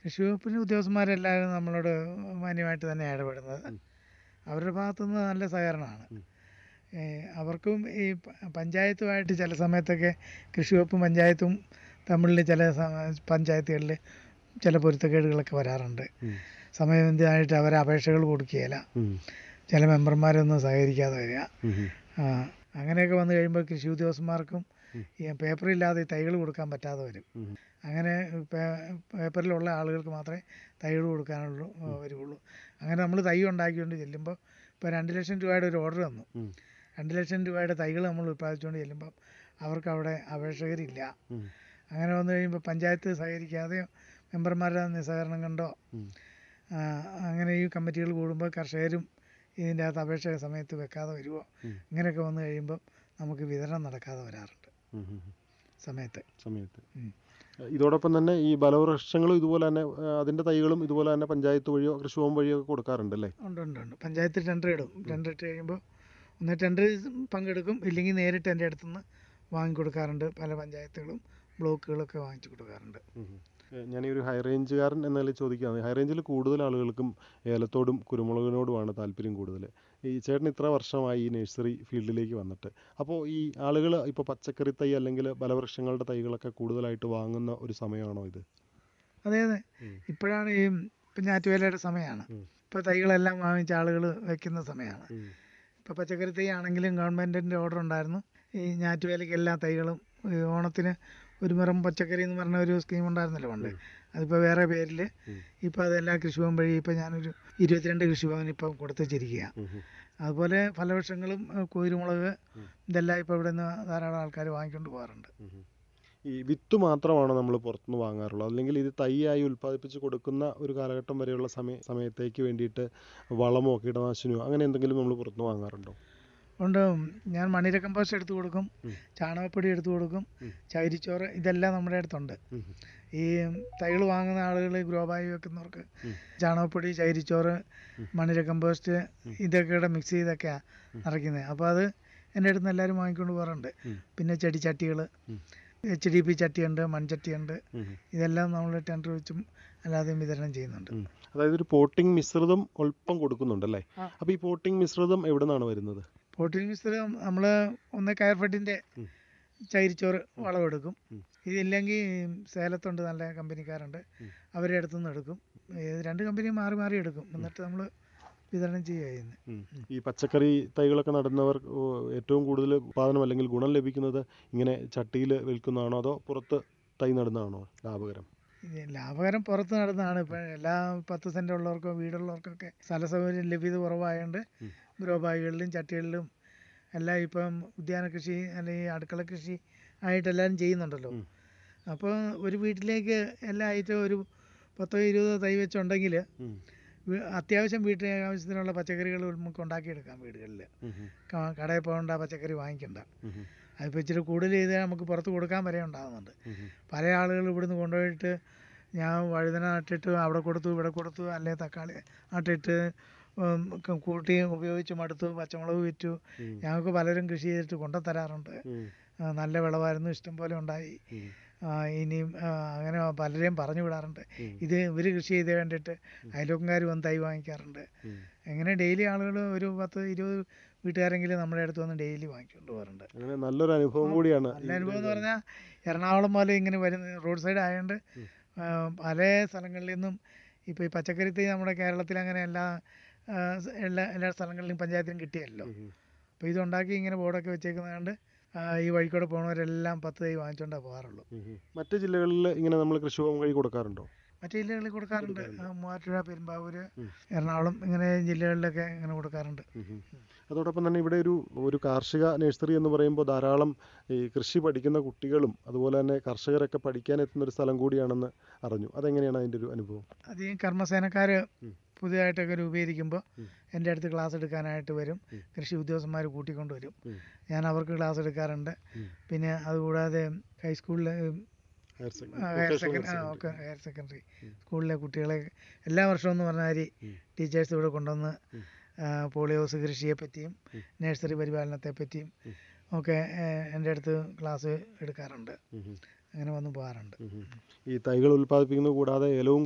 കൃഷി വകുപ്പിലെ ഉദ്യോഗസ്ഥന്മാരെല്ലാവരും നമ്മളോട് മാന്യമായിട്ട് തന്നെ ഇടപെടുന്നത് അവരുടെ ഭാഗത്തുനിന്ന് നല്ല സഹകരണമാണ് ഉം. ഏ, അവർക്കും ഈ പ- പഞ്ചായത്തുമായിട്ട് ചില സമയത്തൊക്കെ കൃഷി വകുപ്പും പഞ്ചായത്തും തമ്മിൽ ചില സ- പഞ്ചായത്തുകളിൽ ചില പൊരുത്തക്കേടുകളൊക്കെ വരാറുണ്ട് ഉം. സമയബന്ധിതമായിട്ട് അവർ അപേക്ഷകൾ കൊടുക്കുകയില്ല ഉം. ചില മെമ്പർമാരൊന്നും സഹകരിക്കാതെ വരിക ഉം. ആ, അങ്ങനെയൊക്കെ വന്നു കഴിയുമ്പോൾ കൃഷി ഉദ്യോഗസ്ഥന്മാർക്കും ഉം. ഈ പേപ്പറില്ലാതെ തൈകൾ കൊടുക്കാൻ പറ്റാതെ വരും ഉം. അങ്ങനെ പേ- പേപ്പറിലുള്ള ആളുകൾക്ക് മാത്രമേ തൈകൾ കൊടുക്കാനുള്ളൂ ആ, വരുള്ളൂ അങ്ങനെ നമ്മൾ തൈ ഉണ്ടാക്കിക്കൊണ്ട് ചെല്ലുമ്പോൾ ഇപ്പോൾ രണ്ട് ലക്ഷം രൂപയുടെ ഒരു ഓർഡർ തന്നു ഉം. രണ്ട് ലക്ഷം രൂപയുടെ തൈകൾ നമ്മൾ ഉൽപ്പാദിച്ചുകൊണ്ട് ചെല്ലുമ്പം അവർക്ക് അവിടെ അപേക്ഷകരില്ല ഉം. അങ്ങനെ വന്നു കഴിയുമ്പോൾ പഞ്ചായത്ത് സഹകരിക്കാതെയോ മെമ്പർമാരുടെ നിസ്സഹകരണം കൊണ്ടോ ഉം. ആ, അങ്ങനെ ഈ കമ്മിറ്റികൾ കൂടുമ്പോൾ കർഷകരും ഇതിൻ്റെ അകത്ത് അപേക്ഷ സമയത്ത് വെക്കാതെ വരുമോ ഉം. ഇങ്ങനെയൊക്കെ വന്നു കഴിയുമ്പം നമുക്ക് വിതരണം നടക്കാതെ വരാറുണ്ട് ഉം. ഉം. സമയത്ത് സമയത്ത് ഉം. ഇതോടൊപ്പം തന്നെ ഈ ബലവൃക്ഷങ്ങളും ഇതുപോലെ തന്നെ ആ, അതിന്റെ തൈകളും ഇതുപോലെ തന്നെ പഞ്ചായത്ത് വഴിയോ കൃഷിഭവൻ വഴിയോ ഒക്കെ കൊടുക്കാറുണ്ട് അല്ലേ ഉണ്ട് ഉണ്ട് ഉണ്ട് പഞ്ചായത്ത് ടെൻഡർ ഇടും ടെൻഡർ ഇട്ട് കഴിയുമ്പോൾ ഒന്ന് ടെൻഡർ പങ്കെടുക്കും ഇല്ലെങ്കിൽ നേരിട്ട് എൻ്റെ അടുത്തുനിന്ന് വാങ്ങിക്കൊടുക്കാറുണ്ട് പല പഞ്ചായത്തുകളും ബ്ലോക്കുകളൊക്കെ വാങ്ങിച്ചു കൊടുക്കാറുണ്ട് ഞാൻ ഈ ഒരു ഹൈ റേഞ്ചുകാരൻ എന്ന നിലയിൽ ചോദിക്കുകയാണ് ഹൈ റേഞ്ചിൽ കൂടുതൽ ആളുകൾക്കും ഏലത്തോടും കുരുമുളകിനോടുമാണ് താല്പര്യം കൂടുതൽ ഈ ചേട്ടൻ ഇത്ര വർഷമായി ഈ നഴ്സറി ഫീൽഡിലേക്ക് വന്നിട്ട് അപ്പോൾ ഈ ആളുകൾ ഇപ്പോൾ പച്ചക്കറി തൈ അല്ലെങ്കിൽ ബലവൃക്ഷങ്ങളുടെ തൈകളൊക്കെ കൂടുതലായിട്ട് വാങ്ങുന്ന ഒരു സമയമാണോ ഇത് അതെ അതെ ഉം. ഇപ്പോഴാണ് ഈ ഇപ്പം ഞാറ്റുവേലയുടെ സമയമാണ് ഉം. ഇപ്പോൾ തൈകളെല്ലാം വാങ്ങിച്ച ആളുകൾ വെക്കുന്ന സമയമാണ് ഉം. ഇപ്പോൾ പച്ചക്കറി തൈ ആണെങ്കിലും ഗവൺമെൻറ്റിൻ്റെ ഓർഡർ ഉണ്ടായിരുന്നു ഈ ഞാറ്റുവേലയ്ക്ക് എല്ലാ തൈകളും ഈ ഓണത്തിന് ഒരു നിറം പച്ചക്കറി എന്ന് പറഞ്ഞ ഒരു സ്കീം ഉണ്ടായിരുന്നല്ലോ പണ്ട് അതിപ്പോൾ വേറെ പേരിൽ ഉം. ഇപ്പോൾ അതെല്ലാം കൃഷിഭവൻ വഴി ഇപ്പോൾ ഞാനൊരു ഇരുപത്തിരണ്ട് കൃഷിഭവൻ ഇപ്പം കൊടുത്തിരിക്കുക ഉം. ഉം. അതുപോലെ ഫലവൃക്ഷങ്ങളും ഏഹ് കുരുമുളക് ഉം. ഇതെല്ലാം ഇപ്പോൾ ഇവിടെ നിന്ന് ധാരാളം ആൾക്കാർ വാങ്ങിക്കൊണ്ട് പോകാറുണ്ട് ഉം. ഈ വിത്ത് മാത്രമാണോ നമ്മൾ പുറത്തുനിന്ന് വാങ്ങാറുള്ളത് അല്ലെങ്കിൽ ഇത് തൈയായി ഉൽപ്പാദിപ്പിച്ച് കൊടുക്കുന്ന ഒരു കാലഘട്ടം വരെയുള്ള സമയ സമയത്തേക്ക് വേണ്ടിയിട്ട് വളമോ കീടനാശിനിയോ അങ്ങനെ എന്തെങ്കിലും നമ്മൾ പുറത്തുനിന്ന് വാങ്ങാറുണ്ടോ ഉണ്ട് ഞാൻ മണിര കമ്പോസ്റ്റ് എടുത്തു കൊടുക്കും ഉം. ചാണകപ്പൊടി എടുത്തു കൊടുക്കും ഉം. ചകിരിച്ചോറ് ഇതെല്ലാം നമ്മുടെ അടുത്തുണ്ട് ഉം. ഈ തൈകൾ വാങ്ങുന്ന ആളുകൾ ഗ്രോ ബാഗ് വെക്കുന്നവർക്ക് ഉം. ചാണകപ്പൊടി ചകിരിച്ചോറ് ഉം. മണിര കമ്പോസ്റ്റ് ഇതൊക്കെ കൂടെ മിക്സ് ചെയ്തൊക്കെയാണ് നിറയ്ക്കുന്നത് അപ്പോൾ അത് എൻ്റെ അടുത്ത് നിന്ന് എല്ലാവരും വാങ്ങിക്കൊണ്ട് പോകാറുണ്ട് ഉം. പിന്നെ ചെടിച്ചട്ടികൾ ഉം. എച്ച് ഡി പി ചട്ടിയുണ്ട് മൺചട്ടിയുണ്ട് ഉം. ഇതെല്ലാം നമ്മൾ ടെൻഡർ വെച്ചും അല്ലാതെയും വിതരണം ചെയ്യുന്നുണ്ട് ഉം. അതായത് ഒരു പോട്ടിംഗ് മിശ്രിതം അല്പം കൊടുക്കുന്നുണ്ടല്ലേ ആ. അപ്പോൾ ഈ പോട്ടിംഗ് മിശ്രിതം എവിടെ നിന്നാണ് വരുന്നത് പോട്ടിംഗ് മിശ്രം നമ്മൾ ഒന്ന് കയർഫെഡിൻ്റെ ഉം. ചകിരിച്ചോറ് വളമെടുക്കും ഉം. ഇതില്ലെങ്കിൽ സേലത്തുണ്ട് നല്ല കമ്പനിക്കാരുണ്ട് ഉം. അവരുടെ അടുത്തുനിന്ന് എടുക്കും ഏത് രണ്ട് കമ്പനി മാറി മാറി എടുക്കും എന്നിട്ട് നമ്മൾ വിതരണം ചെയ്യുക ചെയ്യുന്നത് ഉം. ഈ പച്ചക്കറി തൈകളൊക്കെ നടുന്നവർ ഓ, ഏറ്റവും കൂടുതൽ ഉത്പാദനം അല്ലെങ്കിൽ ഗുണം ലഭിക്കുന്നത് ഇങ്ങനെ ചട്ടിയിൽ വിൽക്കുന്നതാണോ അതോ പുറത്ത് തൈ നടുന്നതാണോ ലാഭകരം ഇത് ലാഭകരം പുറത്ത് നടന്നതാണ് ഇപ്പം എല്ലാ പത്ത് സെൻറ്റ് ഉള്ളവർക്കോ വീടുള്ളവർക്കൊക്കെ സ്ഥല സൗകര്യം ലഭ്യത കുറവായതുകൊണ്ട് ഉം. ഗ്രോ ബാഗുകളിലും ചട്ടികളിലും എല്ലാം ഇപ്പം ഉദ്യാന കൃഷി അല്ലെങ്കിൽ അടുക്കള കൃഷി ആയിട്ട് എല്ലാവരും ചെയ്യുന്നുണ്ടല്ലോ ഉം. അപ്പോൾ ഒരു വീട്ടിലേക്ക് എല്ലാ ഐറ്റവും ഒരു പത്തോ ഇരുപതോ തൈ വെച്ചുണ്ടെങ്കിൽ ഉം. വീ- അത്യാവശ്യം വീട്ടിലെ ആവശ്യത്തിനുള്ള പച്ചക്കറികൾ നമുക്ക് ഉണ്ടാക്കിയെടുക്കാം വീടുകളിൽ ഉം. ഉം. കടയിൽ പോകണ്ട പച്ചക്കറി വാങ്ങിക്കണ്ട ഉം. ഉം. അതിപ്പോൾ ഇച്ചിരി കൂടുതൽ ചെയ്താൽ നമുക്ക് പുറത്ത് കൊടുക്കാൻ വരെ ഉണ്ടാകുന്നുണ്ട് ഉം. ഉം. പല ആളുകൾ ഇവിടുന്ന് കൊണ്ടുപോയിട്ട് ഞാൻ വഴുതന നട്ടിട്ട് അവിടെ കൊടുത്തു ഇവിടെ കൊടുത്തു അല്ലെങ്കിൽ തക്കാളി നട്ടിട്ട് ഉം, ക- കൂട്ടി ഉപയോഗിച്ച് മടുത്തു പച്ചമുളക് വിറ്റു ഉം. ഞങ്ങൾക്ക് പലരും കൃഷി ചെയ്തിട്ട് കൊണ്ടുതരാറുണ്ട് ഉം. ആ, നല്ല വിളവായിരുന്നു ഇഷ്ടം പോലെ ഉണ്ടായി ഉം. ആ, ഇനിയും ആ, അങ്ങനെ പലരെയും പറഞ്ഞു വിടാറുണ്ട് ഉം. ഇത് ഇവർ കൃഷി ചെയ്ത് കണ്ടിട്ട് അയൽവക്കംകാർ വന്ന് തൈ വാങ്ങിക്കാറുണ്ട് ഉം. അങ്ങനെ ഡെയിലി ആളുകൾ ഒരു പത്ത് ഇരുപത് വീട്ടുകാരെങ്കിലും നമ്മുടെ അടുത്ത് വന്ന് ഡെയിലി വാങ്ങിക്കൊണ്ട് പോകാറുണ്ട് അങ്ങനെ നല്ലൊരു അനുഭവം കൂടിയാണ് നല്ല അനുഭവം എന്ന് പറഞ്ഞാൽ എറണാകുളം പോലെ ഇങ്ങനെ വരുന്ന റോഡ് സൈഡ് ആയതുകൊണ്ട് ഉം. ആ, പല സ്ഥലങ്ങളിൽ നിന്നും ഇപ്പോൾ ഈ പച്ചക്കറി തൈ നമ്മുടെ കേരളത്തിൽ അങ്ങനെ എല്ലാ ആ, സ- എല്ലാ എല്ലാ സ്ഥലങ്ങളിലും പഞ്ചായത്തിലും കിട്ടിയല്ലോ ഉം. അപ്പോൾ ഇതുണ്ടാക്കി ഇങ്ങനെ ബോർഡൊക്കെ വെച്ചേക്കുന്നതുകൊണ്ട് ആ, ഈ വഴിക്കൂടെ പോകുന്നവരെല്ലാം പത്ത് തൈ വാങ്ങിച്ചുകൊണ്ടേ പോകാറുള്ളൂ ഉം. ഉം. മറ്റ് ജില്ലകളിൽ ഇങ്ങനെ നമ്മൾ കൃഷിഭവൻ വഴി കൊടുക്കാറുണ്ടോ മറ്റു ജില്ലകളിൽ കൊടുക്കാറുണ്ട് ആ, മൂവാറ്റുപുഴ പെരുമ്പാവൂർ ഉം. എറണാകുളം ഇങ്ങനെ ജില്ലകളിലൊക്കെ ഇങ്ങനെ കൊടുക്കാറുണ്ട് ഉം ഉം. അതോടൊപ്പം തന്നെ ഇവിടെ ഒരു ഒരു കാർഷിക നഴ്സറി എന്ന് പറയുമ്പോൾ ധാരാളം ഈ കൃഷി പഠിക്കുന്ന കുട്ടികളും അതുപോലെ തന്നെ കർഷകരൊക്കെ പഠിക്കാൻ എത്തുന്ന ഒരു സ്ഥലം കൂടിയാണെന്ന് അറിഞ്ഞു അതെങ്ങനെയാണ് അതിൻ്റെ ഒരു അനുഭവം അത് ഈ കർമ്മസേനക്കാർ ഉം. പുതിയതായിട്ടൊക്കെ രൂപീകരിക്കുമ്പോൾ ഉം. എൻ്റെ അടുത്ത് ക്ലാസ് എടുക്കാനായിട്ട് വരും ഉം. കൃഷി ഉദ്യോഗസ്ഥന്മാർ കൂട്ടിക്കൊണ്ട് വരും ഉം. ഞാൻ അവർക്ക് ക്ലാസ് എടുക്കാറുണ്ട് ഉം. പിന്നെ അതുകൂടാതെ ഹൈസ്കൂളിൽ higher secondary higher vocational secondary higher ഒക്കെ ഹയർ സെക്കൻഡറി ഉം. സ്കൂളിലെ കുട്ടികളെ എല്ലാ വർഷവും എന്ന് പറഞ്ഞ മാതിരി ഉം. ടീച്ചേഴ്സ് ഇവിടെ കൊണ്ടുവന്ന് ഉം. ആ, പോളിയോസ് കൃഷിയെ പറ്റിയും ഉം. നഴ്സറി പരിപാലനത്തെ പറ്റിയും ഉം. ഒക്കെ ഏ, എൻ്റെ അടുത്ത് ക്ലാസ് എടുക്കാറുണ്ട് ഉം ഉം. അങ്ങനെ വന്ന് പോകാറുണ്ട് ഉം ഉം. ഈ തൈകൾ ഉൽപ്പാദിപ്പിക്കുന്നത് കൂടാതെ ഏലവും